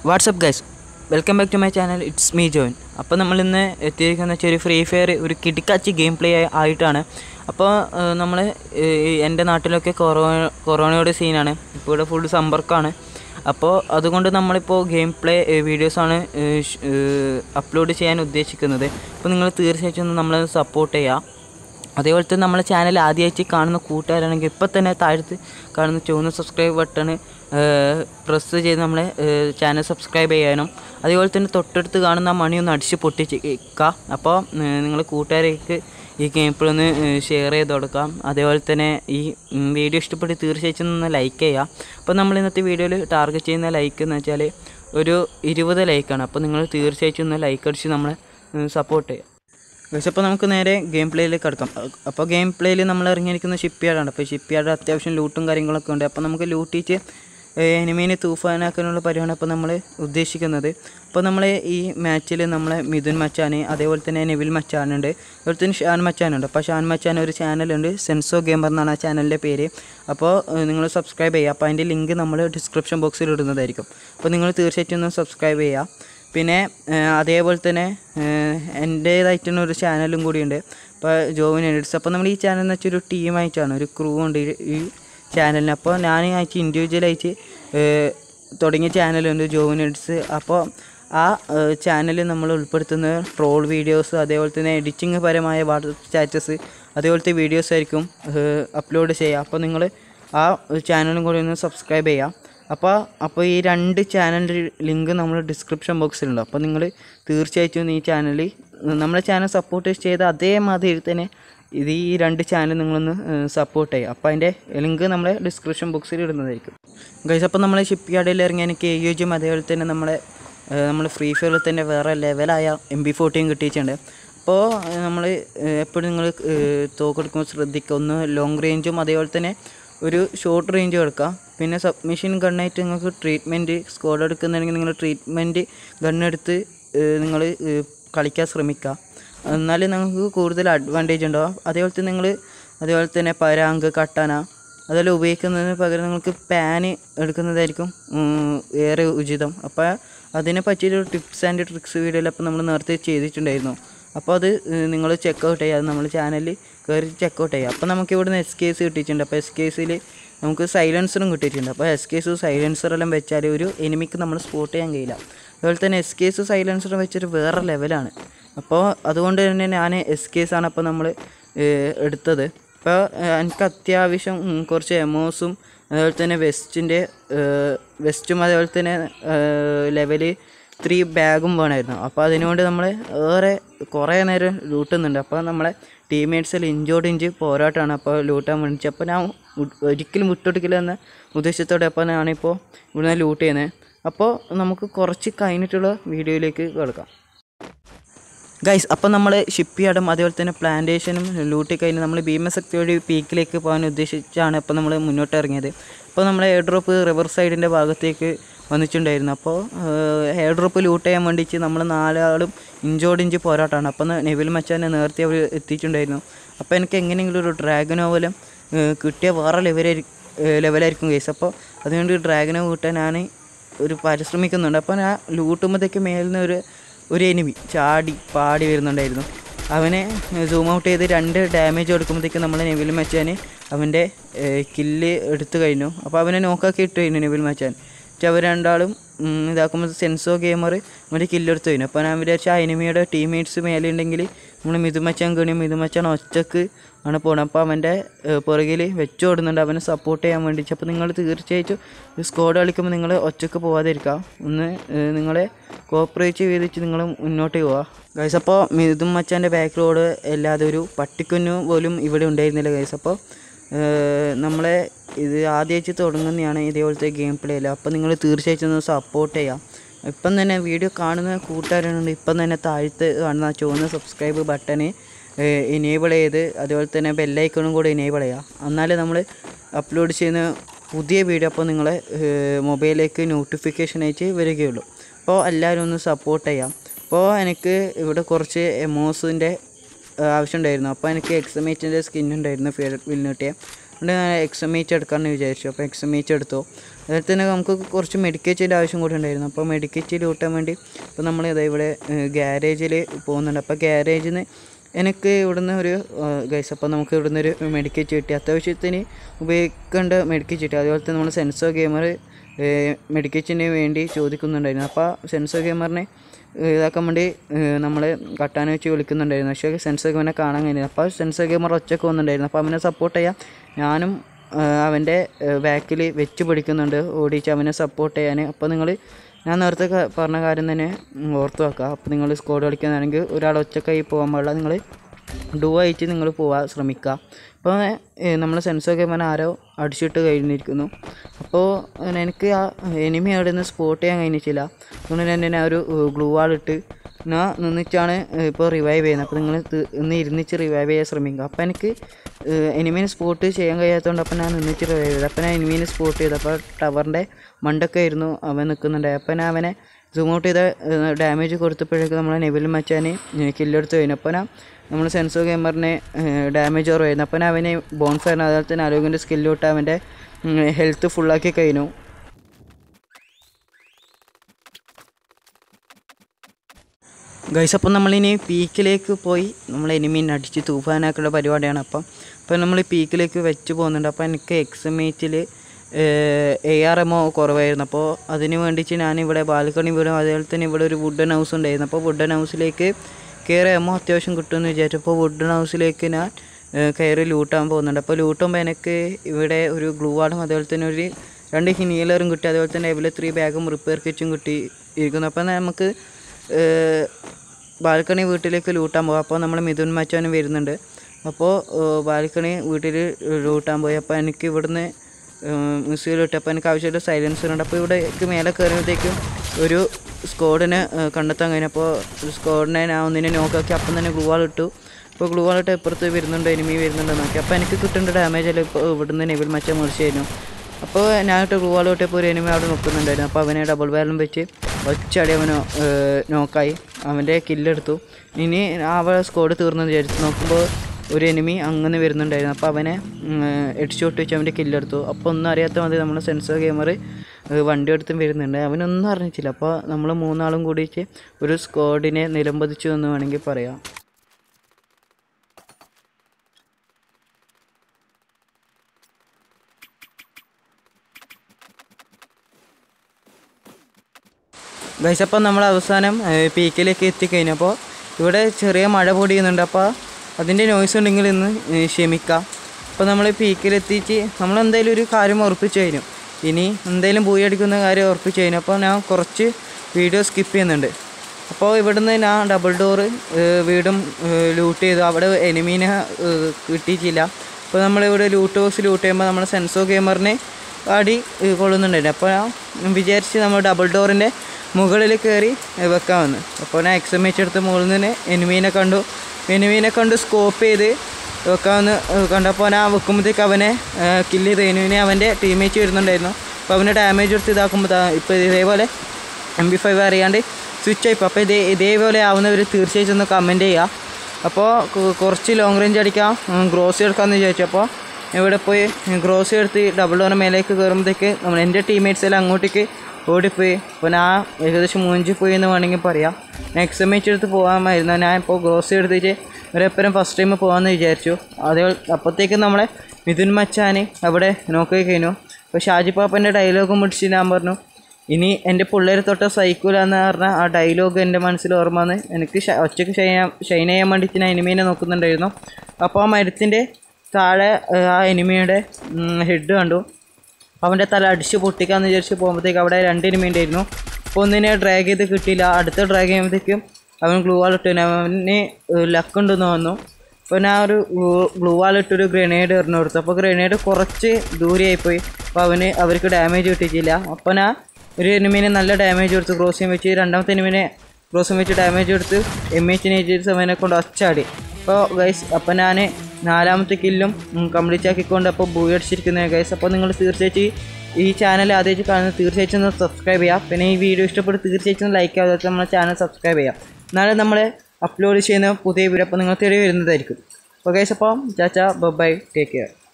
WhatsApp guys welcome back to my channel it's me ജോയിൻ അപ്പോൾ നമ്മൾ ഇന്ന് എത്തിയിരിക്കുന്ന വെച്ചാൽ ഒരു ഫ്രീ ഫയർ ഒരു കിടിക്കാച്ചി ഗെയിം പ്ലേ ആയിട്ടാണ് അപ്പോൾ നമ്മൾ എൻ്റെ നാട്ടിലൊക്കെ കൊറോണ കൊറോണയുടെ സീനാണ് ഇപ്പോൾ ഇവിടെ ഫുൾ സമ്പർക്കമാണ് അപ്പോൾ അതുകൊണ്ട് നമ്മളിപ്പോൾ ഗെയിം പ്ലേ വീഡിയോസാണ് അപ്ലോഡ് ചെയ്യാൻ ഉദ്ദേശിക്കുന്നത് അപ്പോൾ നിങ്ങൾ തീർച്ചയായിട്ടും ഒന്ന് നമ്മളെ സപ്പോർട്ട് ചെയ്യുക അതേപോലെ തന്നെ നമ്മളെ ചാനൽ ആദ്യമായിട്ട് കാണുന്ന കൂട്ടുകാരാണെങ്കിൽ ഇപ്പോൾ തന്നെ താഴത്ത് കാണുന്ന ചുവന്ന സബ്സ്ക്രൈബ് ബട്ടൺ പ്രസ് ചെയ്ത് നമ്മളെ ചാനൽ സബ്സ്ക്രൈബ് ചെയ്യാനും അതേപോലെ തന്നെ തൊട്ടടുത്ത് കാണുന്ന ആ മണി ഒന്ന് അടിച്ച് പൊട്ടിച്ചിക്കുക അപ്പോൾ നിങ്ങൾ കൂട്ടുകാരേക്ക് ഈ ഗെയിം പ്ലേ ഒന്ന് ഷെയർ ചെയ്ത് കൊടുക്കാം അതേപോലെ തന്നെ ഈ വീഡിയോ ഇഷ്ടപ്പെട്ട് തീർച്ചയായിട്ടും ഒന്ന് ലൈക്ക് ചെയ്യുക അപ്പോൾ നമ്മൾ ഇന്നത്തെ വീഡിയോയിൽ ടാർഗറ്റ് ചെയ്യുന്ന ലൈക്ക് എന്ന് വെച്ചാൽ ഒരു ഇരുപത് ലൈക്കാണ് അപ്പോൾ നിങ്ങൾ തീർച്ചയായിട്ടും ഒന്ന് ലൈക്ക് അടിച്ച് നമ്മളെ സപ്പോർട്ട് ചെയ്യുക പക്ഷേ അപ്പോൾ നമുക്ക് നേരെ ഗെയിം പ്ലേയിലേക്ക് കിടക്കാം അപ്പോൾ ഗെയിം പ്ലേയിൽ നമ്മൾ ഇറങ്ങിയിരിക്കുന്ന ഷിപ്പ് യാർഡാണ് അപ്പോൾ ഷിപ്പ് യാർഡ് അത്യാവശ്യം ലൂട്ടും കാര്യങ്ങളൊക്കെ ഉണ്ട് അപ്പോൾ നമുക്ക് ലൂട്ടിച്ച് എനിമീനെ തൂഫാനാക്കാനുള്ള പരിപാടിയാണ് അപ്പോൾ നമ്മൾ ഉദ്ദേശിക്കുന്നത് അപ്പോൾ നമ്മൾ ഈ മാച്ചിൽ നമ്മളെ മിഥുൻ മച്ചാന് അതേപോലെ തന്നെ നെവിൽ മച്ചാനുണ്ട് അതുപോലെ തന്നെ ഷാൻ മച്ചാനുണ്ട് അപ്പോൾ ഷാൻ മച്ചാൻ ഒരു ചാനലുണ്ട് സെൻസോ ഗെയിമർ എന്നാണ് ആ ചാനലിൻ്റെ പേര് അപ്പോൾ നിങ്ങൾ സബ്സ്ക്രൈബ് ചെയ്യുക അപ്പോൾ അതിൻ്റെ ലിങ്ക് നമ്മൾ ഡിസ്ക്രിപ്ഷൻ ബോക്സിൽ ഇടുന്നതായിരിക്കും അപ്പോൾ നിങ്ങൾ തീർച്ചയായിട്ടും ഒന്ന് സബ്സ്ക്രൈബ് ചെയ്യുക പിന്നെ അതേപോലെ തന്നെ എൻ്റേതായിട്ടുള്ള ഒരു ചാനലും കൂടിയുണ്ട് ഇപ്പോൾ ജോവിൻ എഡിറ്റ്സ് അപ്പോൾ നമ്മൾ ഈ ചാനൽ എന്ന് വെച്ചാൽ ഒരു ടീമായിട്ടാണ് ഒരു ക്രൂ ഉണ്ട് ഈ ചാനലിന് അപ്പോൾ ഞാൻ ആയിട്ട് ഇൻഡിവിജ്വലായിട്ട് തുടങ്ങിയ ചാനലുണ്ട് ജോവിൻ എഡിറ്റ്സ് അപ്പോൾ ആ ചാനൽ നമ്മൾ ഉൾപ്പെടുത്തുന്ന ട്രോൾ വീഡിയോസ് അതേപോലെ തന്നെ എഡിറ്റിംഗ് പരമായ വാട്സപ്പ് സ്റ്റാറ്റസ് അതേപോലത്തെ വീഡിയോസ് ആയിരിക്കും അപ്ലോഡ് ചെയ്യുക അപ്പോൾ നിങ്ങൾ ആ ചാനലും കൂടി ഒന്ന് സബ്സ്ക്രൈബ് ചെയ്യുക അപ്പോൾ അപ്പോൾ ഈ രണ്ട് ചാനലിൻ്റെ ലിങ്ക് നമ്മൾ ഡിസ്ക്രിപ്ഷൻ ബോക്സിലുണ്ട് അപ്പോൾ നിങ്ങൾ തീർച്ചയായിട്ടും ഈ ചാനലിൽ നമ്മുടെ ചാനൽ സപ്പോർട്ട് ചെയ്ത അതേമാതിരി തന്നെ ഇത് ഈ രണ്ട് ചാനൽ നിങ്ങളൊന്ന് സപ്പോർട്ട് ചെയ്യുക അപ്പോൾ അതിൻ്റെ ലിങ്ക് നമ്മളെ ഡിസ്ക്രിപ്ഷൻ ബോക്സിൽ ഇടുന്നതായിരിക്കും ഗൈസ് അപ്പോൾ നമ്മൾ ഷിപ്പ് യാർഡിൽ ഇറങ്ങി എനിക്ക് എ യു ജിയും അതേപോലെ തന്നെ നമ്മളെ നമ്മൾ ഫ്രീ ഫയറിൽ തന്നെ വേറെ ലെവലായ എം ബി ഫോർട്ടിയും കിട്ടിയിട്ടുണ്ട് അപ്പോൾ നമ്മൾ എപ്പോഴും നിങ്ങൾ തോക്കെടുക്കുമ്പോൾ ശ്രദ്ധിക്കുക ഒന്ന് ലോങ് റേഞ്ചും അതേപോലെ തന്നെ ഒരു ഷോർട്ട് റേഞ്ചും എടുക്കുക പിന്നെ സബ്മിഷൻ ഗണ്ണായിട്ട് നിങ്ങൾക്ക് ട്രീറ്റ്മെൻറ്റ് സ്കോഡ് എടുക്കുന്നുണ്ടെങ്കിൽ നിങ്ങൾ ട്രീറ്റ്മെൻറ്റ് ഗണ്ണെടുത്ത് നിങ്ങൾ കളിക്കാൻ ശ്രമിക്കുക എന്നാലും നിങ്ങൾക്ക് കൂടുതൽ അഡ്വാൻറ്റേജ് ഉണ്ടാവും അതേപോലെ തന്നെ നിങ്ങൾ അതേപോലെ തന്നെ പരാങ്ക് കട്ടാന അതെല്ലാം ഉപയോഗിക്കുന്നതിന് പകരം നിങ്ങൾക്ക് പാന് എടുക്കുന്നതായിരിക്കും ഏറെ ഉചിതം അപ്പോൾ അതിനെ പറ്റിയൊരു ടിപ്സ് ആൻഡ് ട്രിക്സ് വീഡിയോയിൽ അപ്പോൾ നമ്മൾ നേരത്തെ ചെയ്തിട്ടുണ്ടായിരുന്നു അപ്പോൾ അത് നിങ്ങൾ ചെക്ക് ഔട്ട് ചെയ്യുക അത് നമ്മൾ ചാനലിൽ കയറി ചെക്ക് ഔട്ട് ചെയ്യുക അപ്പോൾ നമുക്ക് ഇവിടുന്ന് എസ് കേസ് കിട്ടിയിട്ടുണ്ട് അപ്പോൾ എസ് കേസിൽ നമുക്ക് സൈലൻസറും കിട്ടിയിട്ടുണ്ട് അപ്പോൾ എസ് കേസ് സൈലൻസറെല്ലാം വെച്ചാൽ ഒരു എനിമിക്ക് നമ്മൾ സ്പോട്ട് ചെയ്യാൻ കഴിയില്ല അതുപോലെ തന്നെ എസ് കേസ് സൈലൻസർ വെച്ചൊരു വേറെ ലെവലാണ് അപ്പോൾ അതുകൊണ്ട് തന്നെ ഞാൻ എസ് കേസാണ് അപ്പോൾ നമ്മൾ എടുത്തത് അപ്പോൾ എനിക്ക് അത്യാവശ്യം കുറച്ച് എമോസും അതുപോലെ തന്നെ വെസ്റ്റിൻ്റെ വെസ്റ്റും അതേപോലെ തന്നെ ലെവല് ത്രീ ബാഗും വേണമായിരുന്നു അപ്പോൾ അതിനുവേണ്ടി നമ്മൾ ഏറെ കുറേ നേരം ലൂട്ടുന്നുണ്ട് അപ്പോൾ നമ്മളെ ടീംമേറ്റ്സിൽ ഇഞ്ചോട് ഇഞ്ച് പോരാട്ടമാണ് അപ്പോൾ ലൂട്ടാൻ വേണ്ടി അപ്പോൾ ഞാൻ ഒരിക്കലും വിട്ടൊടുക്കില്ല എന്ന ഉദ്ദേശത്തോടെ അപ്പോൾ ഞാനിപ്പോൾ ഇവിടുന്ന് ലൂട്ട് ചെയ്യുന്നത് അപ്പോൾ നമുക്ക് കുറച്ച് കഴിഞ്ഞിട്ടുള്ള വീഡിയോയിലേക്ക് കിടക്കാം ഗൈസ് അപ്പോൾ നമ്മൾ ഷിപ്പ് യാർഡും അതേപോലെ തന്നെ പ്ലാന്റേഷനും ലൂട്ടി കഴിഞ്ഞ് നമ്മൾ ഭീമശക്തിയോട് പീക്കിലേക്ക് പോകാൻ ഉദ്ദേശിച്ചാണ് അപ്പോൾ നമ്മൾ മുന്നോട്ട് ഇറങ്ങിയത് അപ്പോൾ നമ്മൾ എയർ ഡ്രോപ്പ് റിവർ സൈഡിൻ്റെ ഭാഗത്തേക്ക് വന്നിട്ടുണ്ടായിരുന്നു അപ്പോൾ എയർ ഡ്രോപ്പ് ലൂട്ട് ചെയ്യാൻ വേണ്ടിയിട്ട് നമ്മൾ നാലാളും ഇഞ്ചോടിഞ്ച് പോരാട്ടമാണ് അപ്പോൾ നെവിൽ മച്ചാനെ നേരത്തെ അവർ എത്തിയിട്ടുണ്ടായിരുന്നു അപ്പോൾ എനിക്ക് എങ്ങനെയെങ്കിലും ഒരു ഡ്രാഗനോ പോലും കിട്ടിയ വേറെ ലെവലായി ലെവലായിരിക്കും കേസ് അപ്പോൾ അതുകൊണ്ട് ഡ്രാഗനോ കിട്ടാൻ ഞാൻ ഒരു പരിശ്രമിക്കുന്നുണ്ട് അപ്പോൾ ഞാൻ ലൂട്ടുമ്പോഴത്തേക്ക് മേലിൽ നിന്ന് ഒരു ഒരു എനിമി ചാടി പാടി വരുന്നുണ്ടായിരുന്നു അവനെ സൂം ഔട്ട് ചെയ്ത് രണ്ട് ഡാമേജ് കൊടുക്കുമ്പോഴത്തേക്ക് നമ്മൾ നെവിൽ മച്ചാൻ അവൻ്റെ കില്ല് എടുത്തു കഴിഞ്ഞു അപ്പോൾ അവനെ നോക്കാക്കി ഇട്ട് കഴിഞ്ഞു നെവിൽ മച്ചാൻ പക്ഷെ അവർ രണ്ടാളും ഇതാക്കുമ്പോൾ സെൻസോ ഗെയിമർ അവൻ്റെ കില്ലെടുത്ത് കഴിഞ്ഞു അപ്പോൾ ഞാൻ വിചാരിച്ച ആ എനിമിയുടെ ടീംമേറ്റ്സ് മേലെ ഉണ്ടെങ്കിൽ നമ്മൾ മിതുമച്ചാൻ കണി മിതുമച്ചാൻ ഒറ്റക്ക് ആണ് പോകണം അപ്പോൾ അവൻ്റെ പുറകിൽ വെച്ചോടുന്നുണ്ട് അവനെ സപ്പോർട്ട് ചെയ്യാൻ വേണ്ടിയിട്ട് അപ്പോൾ നിങ്ങൾ തീർച്ചയായിട്ടും സ്കോഡ് കളിക്കുമ്പോൾ നിങ്ങൾ ഒറ്റക്ക് പോകാതിരിക്കുക ഒന്ന് നിങ്ങളെ കോപ്പറേറ്റ് ചെയ്തിട്ട് നിങ്ങൾ മുന്നോട്ട് പോവുക ഗൈസ് അപ്പോൾ മിതും മച്ചാൻ്റെ ബാക്ക് റോഡ് അല്ലാതെ ഒരു പട്ടിക്കുഞ്ഞു പോലും ഇവിടെ ഉണ്ടായിരുന്നില്ല ഗൈസ് അപ്പോൾ നമ്മളെ ഇത് ആദ്യമായിട്ട് തുടങ്ങുന്നതാണ് ഇതേപോലത്തെ ഗെയിം പ്ലേയിൽ അപ്പോൾ നിങ്ങൾ തീർച്ചയായിട്ടും ഒന്ന് സപ്പോർട്ട് ചെയ്യാം ഇപ്പം തന്നെ വീഡിയോ കാണുന്ന കൂട്ടുകാരുണ്ട് ഇപ്പം തന്നെ താഴത്ത് കാണുന്ന ചുവന്ന സബ്സ്ക്രൈബ് ബട്ടണ് എനേബിൾ ചെയ്ത് അതുപോലെ തന്നെ ബെല്ലൈക്കണും കൂടെ എനേബിൾ ചെയ്യുക എന്നാലേ നമ്മൾ അപ്ലോഡ് ചെയ്യുന്ന പുതിയ വീഡിയോ അപ്പോൾ നിങ്ങളെ മൊബൈലിലേക്ക് നോട്ടിഫിക്കേഷൻ അയച്ച് വരികയുള്ളൂ അപ്പോൾ എല്ലാവരും ഒന്ന് സപ്പോർട്ട് ചെയ്യാം അപ്പോൾ എനിക്ക് ഇവിടെ കുറച്ച് എമോസിൻ്റെ ആവശ്യമുണ്ടായിരുന്നു അപ്പോൾ എനിക്ക് എക്സമേറ്റിൻ്റെ സ്കിൻ ഉണ്ടായിരുന്നു ഫേവറേറ്റ് വില്ലിന് കിട്ടിയ അതുകൊണ്ട് ഞാൻ എക്സ് എം എച്ച് എടുക്കാമെന്ന് വിചാരിച്ചു അപ്പോൾ എക്സ് എം എച്ച് എടുത്തു അതുപോലെ തന്നെ നമുക്ക് കുറച്ച് മെഡിക്കേച്ചിൻ്റെ ആവശ്യം കൂടി ഉണ്ടായിരുന്നു അപ്പോൾ മെഡിക്കേച്ചിൽ കൂട്ടാൻ വേണ്ടി ഇപ്പോൾ നമ്മൾ ഇതാ ഇവിടെ ഗ്യാരേജിൽ പോകുന്നുണ്ട് അപ്പോൾ ഗ്യാരേജിൽ നിന്ന് എനിക്ക് ഇവിടുന്ന് ഒരു ഗൈസ് അപ്പോൾ നമുക്ക് ഇവിടുന്ന് ഒരു മെഡിക്കേറ്റ് കിട്ടി അത്യാവശ്യത്തിന് ഉപയോഗിക്കേണ്ട മെഡിക്കേറ്റ് കിട്ടി അതുപോലെ തന്നെ നമ്മൾ സെൻസോ ഗെയിമർ മെഡിക്കേറ്റിന് വേണ്ടി ചോദിക്കുന്നുണ്ടായിരുന്നു അപ്പോൾ സെൻസോ ഗെയിമറിനെ ഇതാക്കാൻ വേണ്ടി നമ്മൾ കട്ടാൻ വെച്ച് വിളിക്കുന്നുണ്ടായിരുന്നു പക്ഷേ സെൻസർ ഗെയിമിനെ കാണാൻ കഴിഞ്ഞില്ല അപ്പോൾ സെൻസർ ഗെയിമർ ഒച്ചക്ക് വന്നിട്ടുണ്ടായിരുന്നു അപ്പോൾ അവനെ സപ്പോർട്ട് ചെയ്യാൻ ഞാനും അവൻ്റെ ബാക്കിൽ വെച്ച് പിടിക്കുന്നുണ്ട് ഓടിച്ച് അവനെ സപ്പോർട്ട് ചെയ്യാൻ അപ്പോൾ നിങ്ങൾ ഞാൻ നേരത്തെ ക- പറഞ്ഞ കാര്യം തന്നെ ഉം, ഓർത്ത് വെക്കുക അപ്പോൾ നിങ്ങൾ സ്കോഡ് കളിക്കുന്നതാണെങ്കിൽ ഒരാൾ ഒച്ചക്കായി പോകാൻ പാടില്ല നിങ്ങൾ ഡൂ അയച്ച് നിങ്ങൾ പോകാൻ ശ്രമിക്കുക അപ്പോൾ നമ്മൾ സെൻസർ ഗെയിമിനെ ആരോ അടിച്ചിട്ട് കഴിഞ്ഞിരിക്കുന്നു അപ്പോൾ എനിക്ക് ആ എനിമി അവിടെ നിന്ന് സ്പോട്ട് ചെയ്യാൻ കഴിഞ്ഞിട്ടില്ല അതുകൊണ്ട് തന്നെ ഞാൻ ഒരു ഗ്ലൂ വാളിട്ട് ഞാൻ നിന്നിച്ചാണ് ഇപ്പോൾ റിവൈവ് ചെയ്യുന്നത് അപ്പോൾ നിങ്ങൾ ഇന്ന് ഇരുന്നിച്ച് റിവൈവ് ചെയ്യാൻ ശ്രമിക്കുക അപ്പോൾ എനിക്ക് എനിമീനെ സ്പോട്ട് ചെയ്യാൻ കഴിയാത്തതുകൊണ്ട് അപ്പോൾ ഞാൻ നിന്നിച്ച് റിവൈവ് ചെയ്തു അപ്പോൾ ഞാൻ എനിമീനെ സ്പോട്ട് ചെയ്തു അപ്പോൾ ടവറിൻ്റെ മണ്ടൊക്കെ ആയിരുന്നു അവൻ നിൽക്കുന്നുണ്ടായി അപ്പോൾ ഞാൻ അവനെ സൂം ഔട്ട് ചെയ്ത ഡാമേജ് കൊടുത്തപ്പോഴേക്കും നമ്മളെ നെവിൽ മച്ചാൻ കില്ലെടുത്ത് കഴിഞ്ഞു അപ്പോൾ ഞാൻ നമ്മൾ സെൻസോ ഗെയിമറിനെ ഡാമേജ് കുറവായിരുന്നു അപ്പോൾ ഞാൻ അവനെ ബോൺഫയറിന് അതുപോലെ തന്നെ ആരോഗ്യൻ്റെ സ്കില്ലോട്ട് അവൻ്റെ ഹെൽത്ത് ഫുള്ളാക്കി കഴിഞ്ഞു ഗൈസ് അപ്പം നമ്മളിനി പീക്കിലേക്ക് പോയി നമ്മൾ എനിമീനെ അടിച്ച് തൂഫാനാക്കുള്ള പരിപാടിയാണ് അപ്പം അപ്പം നമ്മൾ പീക്കിലേക്ക് വെച്ച് പോകുന്നുണ്ട് അപ്പോൾ എനിക്ക് എക്സ് എം എച്ചിൽ എ ആർ എമ്മോ കുറവായിരുന്നു അപ്പോൾ അതിന് വേണ്ടിയിട്ട് ഞാനിവിടെ ബാൽക്കണി വീടും അതുപോലെ തന്നെ ഇവിടെ ഒരു വുഡൻ ഹൗസ് ഉണ്ടായിരുന്നു അപ്പോൾ വുഡൻ ഹൗസിലേക്ക് കയറി എമ്മോ അത്യാവശ്യം കിട്ടുമെന്ന് വിചാരിച്ചു അപ്പോൾ വുഡൻ ഹൗസിലേക്ക് ഞാൻ ഏഹ്, കയറി ലൂട്ടാൻ പോകുന്നുണ്ട് അപ്പോൾ ലൂട്ടുമ്പോൾ എനിക്ക് ഇവിടെ ഒരു ഗ്ലൂ വാളും അതുപോലെ തന്നെ ഒരു രണ്ട് ഹിനീലറും കിട്ടി അതുപോലെ തന്നെ എവിടെ ത്രീ ബാഗും റിപ്പയർ കിറ്റും കിട്ടി ഇരിക്കുന്നു അപ്പോൾ നമുക്ക് ഏഹ്, ബാൽക്കണി വീട്ടിലേക്ക് ലൂട്ടാൻ പോകാം അപ്പോൾ നമ്മൾ മിഥുൻ മച്ചാനും വരുന്നുണ്ട് അപ്പോൾ ഏഹ്, ബാൽക്കണി വീട്ടിൽ ലൂട്ടാൻ പോയി അപ്പോൾ എനിക്ക് ഇവിടുന്ന് മിസ്സുകൾ കിട്ടി അപ്പോൾ എനിക്ക് ആവശ്യമായിട്ട് സൈലൻസർ ഉണ്ട് അപ്പോൾ ഇവിടേക്ക് മേലെ കയറിയപ്പോഴത്തേക്കും ഒരു സ്കോഡിനെ ഏഹ്, കണ്ടെത്താൻ കഴിഞ്ഞു അപ്പോൾ സ്കോഡിനെ ഞാൻ ഒന്നിനെ നോക്കാക്കി അപ്പം തന്നെ ഗ്ലൂ വാൾ ഇട്ടു ഇപ്പോൾ ഗ്ലൂ വാൾ ഇട്ട് ഇപ്പുറത്ത് വരുന്നുണ്ട് എനിമി വരുന്നുണ്ട് നോക്കി അപ്പോൾ എനിക്ക് കിട്ടേണ്ട ഡാമേജ് അല്ല ഇപ്പോൾ ഇവിടുന്ന് നെവിൽ മച്ച മുറിച്ചായിരുന്നു അപ്പോൾ ഞാനിട്ട് ഗ്ലൂ വാൾ ഇട്ടപ്പോൾ ഒരു എനിമി അവിടെ നിൽക്കുന്നുണ്ടായിരുന്നു അപ്പോൾ അവനെ ഡബിൾ ബാരലും വെച്ച് ഒച്ചടി അവനോ നോക്കായി അവൻ്റെ കില്ലെടുത്തു ഇനി അവളെ സ്കോഡ് തീർന്നു വിചാരിച്ചു നോക്കുമ്പോൾ ഒരു എനിമി അങ്ങനെ വരുന്നുണ്ടായിരുന്നു അപ്പോൾ അവനെ ഹെഡ്ഷോട്ട് വെച്ച് അവൻ്റെ കില്ലെടുത്തു അപ്പോൾ ഒന്നും അറിയാത്ത മതി നമ്മുടെ സെൻസർ ഗെയിമർ വണ്ടി എടുത്തും വരുന്നുണ്ട് അവനൊന്നും അറിഞ്ഞിട്ടില്ല അപ്പോൾ നമ്മൾ മൂന്നാളും കൂടിയിട്ട് ഒരു സ്ക്വാഡിനെ നിലംപതിച്ചു എന്ന് വേണമെങ്കിൽ പറയാം ഗൈസ് അപ്പോൾ നമ്മൾ അവസാനം ഏഹ്, പീക്കിലേക്ക് എത്തിക്കഴിഞ്ഞപ്പോൾ ഇവിടെ ചെറിയ മഴ പൊടിയുന്നുണ്ട് അപ്പോൾ അതിൻ്റെ നോയ്സ് ഉണ്ടെങ്കിൽ ഇന്ന് ഏഹ്, ക്ഷമിക്കാം അപ്പോൾ നമ്മൾ പീക്കിലെത്തിച്ച് നമ്മൾ എന്തായാലും ഒരു കാര്യം ഉറപ്പിച്ചു കഴിഞ്ഞു ഇനി എന്തായാലും പോയി അടിക്കുന്ന കാര്യം ഉറപ്പിച്ചു കഴിഞ്ഞു അപ്പോൾ ഞാൻ കുറച്ച് വീഡിയോ സ്കിപ്പ് ചെയ്യുന്നുണ്ട് അപ്പോൾ ഇവിടുന്ന് ഞാൻ ഡബിൾ ഡോറ് വീടും ലൂട്ട് ചെയ്തു അവിടെ എനിമീനെ ഏഹ്, കിട്ടിയിട്ടില്ല അപ്പോൾ നമ്മളിവിടെ ലൂട്ട് ഹൗസ് ലൂട്ട് ചെയ്യുമ്പോൾ നമ്മൾ സെൻസോ ഗെയിമറിനെ അടി ഏഹ്, കൊള്ളുന്നുണ്ടായിരുന്നു അപ്പോൾ ഞാൻ വിചാരിച്ച് നമ്മൾ ഡബിൾ ഡോറിൻ്റെ മുകളിൽ കയറി ഏഹ്, വെക്കാമെന്ന് അപ്പോൾ ഞാൻ എക്സ് എം എച്ച് എടുത്ത് മുകളിൽ നിന്ന് എനിമീനെ കണ്ടു എനിമീനെ കണ്ട് സ്കോപ്പ് ചെയ്ത് വെക്കാമെന്ന് ഏഹ്, കണ്ടപ്പോൾ ഞാൻ വെക്കുമ്പോഴത്തേക്ക് അവനെ കില്ല് ചെയ്ത് എനിമീനെ അവൻ്റെ ടീമേറ്റ് വരുന്നുണ്ടായിരുന്നു അപ്പോൾ അവനെ ഡാമേജ് എടുത്ത് ഇതാക്കുമ്പോൾ ഇപ്പോൾ ഇതേപോലെ എം ബി ഫൈവ് അറിയാണ്ട് സ്വിച്ച് ആയിപ്പോൾ അപ്പോൾ ഇതേ ഇതേപോലെ ആവുന്നവർ തീർച്ചയായിട്ടും ഒന്ന് കമൻറ്റ് ചെയ്യുക അപ്പോൾ കു- കുറച്ച് ലോങ് റേഞ്ച് അടിക്കാം ഗ്രോസ് എടുക്കാമെന്ന് വിചാരിച്ചു അപ്പോൾ ഇവിടെ പോയി ഗ്രോസ് എടുത്ത് ഡബിൾ ഡോറിന് മേലേക്ക് കയറുമ്പോഴത്തേക്ക് നമ്മൾ എൻ്റെ ടീംമേറ്റ്സ് എല്ലാം അങ്ങോട്ടേക്ക് ഓടിപ്പോയി അപ്പോൾ ഞാൻ ഏകദേശം മൂഞ്ചി പോയി എന്ന് വേണമെങ്കിൽ പറയാം ഞാൻ എക്സ് എം എച്ച് എടുത്ത് പോകാമായിരുന്നു ഞാൻ ഇപ്പോൾ ഗ്രോസ് എടുത്തിട്ട് ഒരെപ്പരം ഫസ്റ്റ് ടൈം പോകാമെന്ന് വിചാരിച്ചു അതേ അപ്പോഴത്തേക്കും നമ്മളെ മിഥുൻ മച്ചാൻ അവിടെ നോക്കി കഴിഞ്ഞു അപ്പോൾ ഷാജി പാപ്പൻ്റെ ഡയലോഗും പിടിച്ച് ഞാൻ പറഞ്ഞു ഇനി എൻ്റെ പിള്ളേർ തൊട്ട സൈക്കിൾ എന്ന് പറഞ്ഞ ആ ഡയലോഗ് എൻ്റെ മനസ്സിൽ ഓർമ്മ വന്ന് എനിക്ക് ഷ- ഒറ്റയ്ക്ക് ഷൈൻ ഷൈൻ ചെയ്യാൻ വേണ്ടിയിട്ട് ഞാൻ എനിമീനെ നോക്കുന്നുണ്ടായിരുന്നു അപ്പോൾ ആ മരത്തിൻ്റെ താഴെ ഏഹ്, ആ എനിമിയുടെ ഹെഡ് കണ്ടു അവൻ്റെ തല അടിച്ച് പൊട്ടിക്കാന്ന് വിചാരിച്ച് പോകുമ്പോഴത്തേക്ക് അവിടെ രണ്ട് എനിമി ഉണ്ടായിരുന്നു അപ്പോൾ ഒന്നിനെ ഡ്രാഗ് ചെയ്ത് കിട്ടിയില്ല അടുത്ത ഡ്രാഗ് ചെയ്യുമ്പോഴത്തേക്കും അവൻ ഗ്ലൂ വാൾ ഇട്ടു അവന് ലക്ക് ഉണ്ടെന്ന് വന്നു അപ്പോൾ ഞാൻ ഒരു ഗ്ലൂ വാൾ ഇട്ടൊരു ഗ്രനേഡ് എറിഞ്ഞു കൊടുത്തു അപ്പോൾ ഗ്രനേഡ് കുറച്ച് ദൂരെയായിപ്പോയി അപ്പോൾ അവന് അവർക്ക് ഡാമേജ് കിട്ടിയിട്ടില്ല അപ്പോൾ ഞാൻ ഒരു എനിമീനെ നല്ല ഡാമേജ് കൊടുത്തു ക്രോസിയും വെച്ച് രണ്ടാമത്തെ എനിമിനെ ക്രോസും വെച്ച് ഡാമേജ് കൊടുത്ത് എം എച്ച് നേജേഴ്സ് അവനെ കൊണ്ട് ഒച്ചാടി അപ്പോൾ ഗൈസ് അപ്പോൾ ഞാൻ നാലാമത്തെ കില്ലും കംപ്ലീറ്റ് ആക്കിക്കൊണ്ട് അപ്പോൾ ബൂയി അടിച്ചിരിക്കുന്നത് ഗൈസ് അപ്പോൾ നിങ്ങൾ തീർച്ചയായിട്ടും ഈ ചാനൽ ആദ്യമായിട്ട് കാണുന്നത് തീർച്ചയായിട്ടും ഒന്ന് സബ്സ്ക്രൈബ് ചെയ്യാം പിന്നെ ഈ വീഡിയോ ഇഷ്ടപ്പെട്ട് തീർച്ചയായിട്ടും ലൈക്ക് ചെയ്യാതെ നമ്മുടെ ചാനൽ സബ്സ്ക്രൈബ് ചെയ്യാം എന്നാലേ നമ്മൾ അപ്ലോഡ് ചെയ്യുന്ന പുതിയ വീഡിയോ അപ്പോൾ നിങ്ങൾ തേടി വരുന്നതായിരിക്കും അപ്പോൾ ഗൈസ് അപ്പോൾ ചാച്ച ബൈ ടേക്ക് കെയർ